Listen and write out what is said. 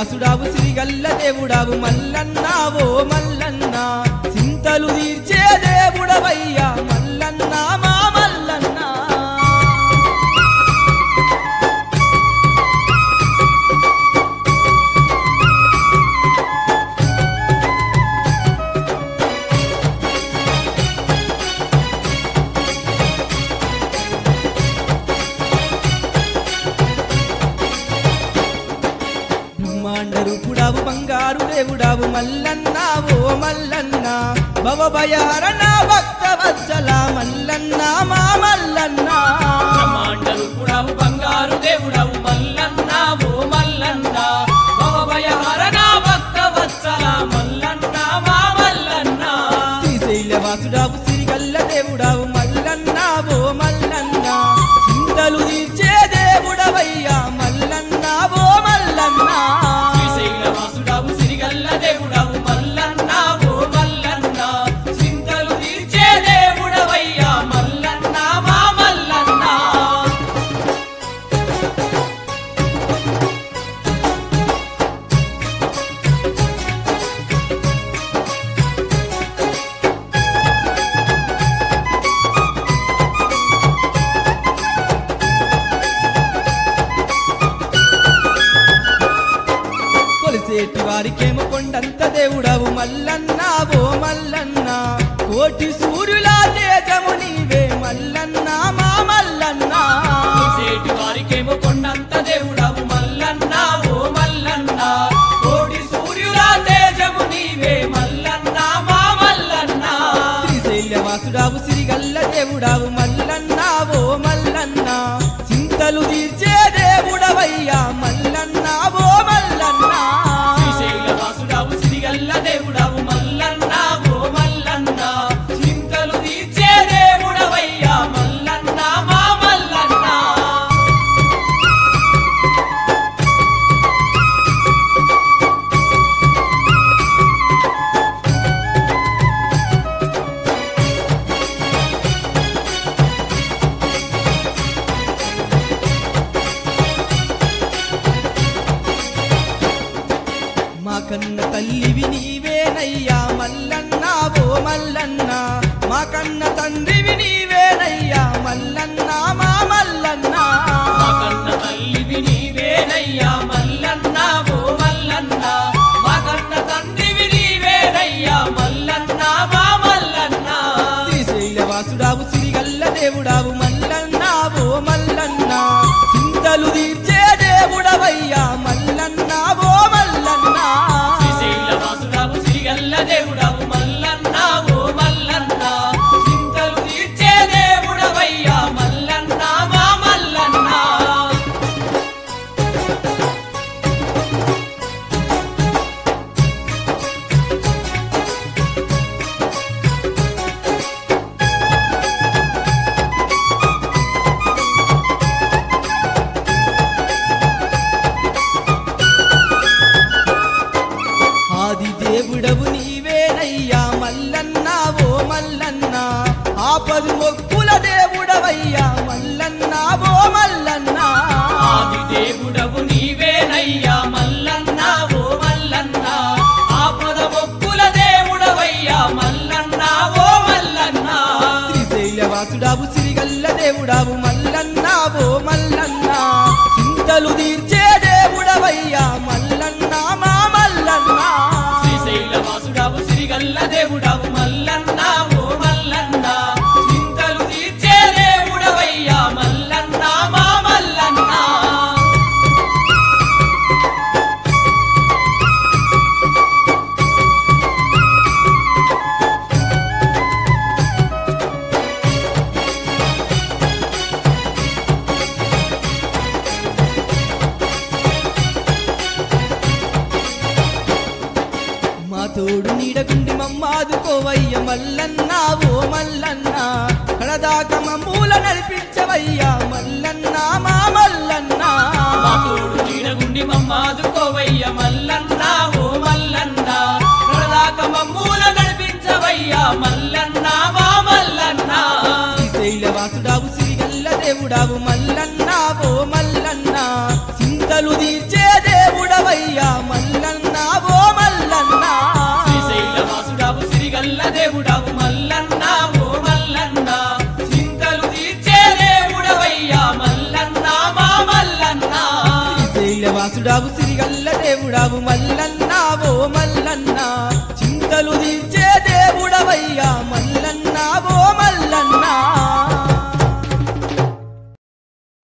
వాసుడావు సిరిగల్ల దేవుడావు మల్లన్న ఓ మల్లన్న చింతలు తీర్చే దేవుడవయ్యా మల్లన్న మా మల్లన్న బ్రహ్మాండ రూపుడావు బంగారు దేవుడావు మల్లన్న ఓ మల్లన్న భవభయహరణ భక్త వత్సల మల్లన్న మా మల్లన్న బ్రహ్మాండ రూపుడవు బంగారు దేవుడవు మల్లన్న ఓ మల్లన్న భవభయహరణ భక్త వత్సల మల్లన్న మా మల్లన్న శ్రీశైల వాసుడావు సిరిగల్ల దేవుడావు మల్లన్న ఓ మల్లన్న చింతలు తీర్చే దేవుడవయ్యా మల్లన్న ఓ మల్లన్న శ్రీశైల వాసుడవు సిరిగల్ల దేవుడవు మల్లన్న ఓ మల్లన్న చింతలు తీర్చే దేవుడవయ్యా మల్లన్న మా మల్లన్న కొలిసేటి వారికేమో కొండంత దేవుడవు మల్లన్న ఓ మల్లన్న కోటి సూర్యుల తేజము నీవే మల్లన్న మా మల్లన్న చేటి వారికేమో కొండంత దేవుడవు మల్లన్న ఓ మల్లన్న కోటి సూర్యుల తేజము నీవే మల్లన్న మా మల్లన్న శ్రీశైల వాసుడావు సిరిగల్ల దేవుడావు మల్లన్న ఓ మల్లన్న చింతలు తీర్చే దేవుడవయ్యా మల్లన్న ఓ మల్లన్న శ్రీశైల వాసుడవు సిరిగల్ల దేవుడవు మల్లన్న ఓ మల్లన్న చింతలు తీర్చే దేవుడవయ్యా మల్లన్న మా మల్లన్న మా కన్న తల్లివి నీవేనయ్యా మల్లన్న ఓ మల్లన్న మా కన్న తండ్రివి నీవేనయ్యా మల్లన్న మా మల్లన్న మా కన్న తల్లివి నీవేనయ్యా మల్లన్న ఓ మల్లన్న మా కన్న తండ్రివి నీవేనయ్యా మల్లన్న మా మల్లన్న శ్రీశైల వాసుడావు సిరిగల్ల దేవుడావు మల్లన్న ఓ మల్లన్న చింతలు తీర్చే దేవుడవయ్యా మల్లన్న ఓ మల్లన్న శ్రీశైల వాసుడవు సిరిగల్ల దేవుడవు మల్లన్న ఓ మల్లన్న చింతలు తీర్చే దేవుడవయ్యా మల్లన్న మా మల్లన్న ఆది దేవుడవు నీవేనయ్యా మల్లన్న ఓ మల్లన్న ఆపదు మొక్కుల దేవుడవయ్యా మల్లన్న ఓ మల్లన్న ఆది దేవుడవు నీవేనయ్యా మల్లన్న ఓ మల్లన్న ఆపద మొక్కుల దేవుడవయ్యా మల్లన్న ఓ మల్లన్న శ్రీశైల వాసుడావు సిరిగల్ల దేవుడావు మల్లన్న ఓ మల్లన్న చింతలు తీర్చే దేవుడవయ్యా మల్లన్న మా మల్లన్న శ్రీశైల వాసుడవు సిరిగల్ల దేవుడవు మల్లన్న ఓ మల్లన్న చింతలు తీర్చే దేవుడవయ్యా మల్లన్న మా మల్లన్న మా తోడు నీడగుండి మమ్మాదుకోవయ్య మల్లన్న ఓ మల్లన్న కడదాక మమ్మూల నడిపించవయ్యా మల్లన్న మా మల్లన్న మా తోడు నీడగుండి మమ్మాదుకోవయ్య మల్లన్న ఓ మల్లన్న ప్రదాక మమ్మూల నడిపించవయ్యా మల్లన్న మా మల్లన్న శ్రీశైల వాసుడావు సిరిగల్ల దేవుడావు మల్లన్న ఓ మల్లన్న చింతలు తీర్చే దేవుడవయ్యా మల్లన్న సిరిగల్ల దేవుడవు మల్లన్న ఓ మల్లన్న చింతలు తీర్చే దేవుడవయ్యా మల్లన్న మా మల్లన్న శ్రీశైలవాసుడావు సిరిగల్ల దేవుడావు మల్లన్న ఓ మల్లన్న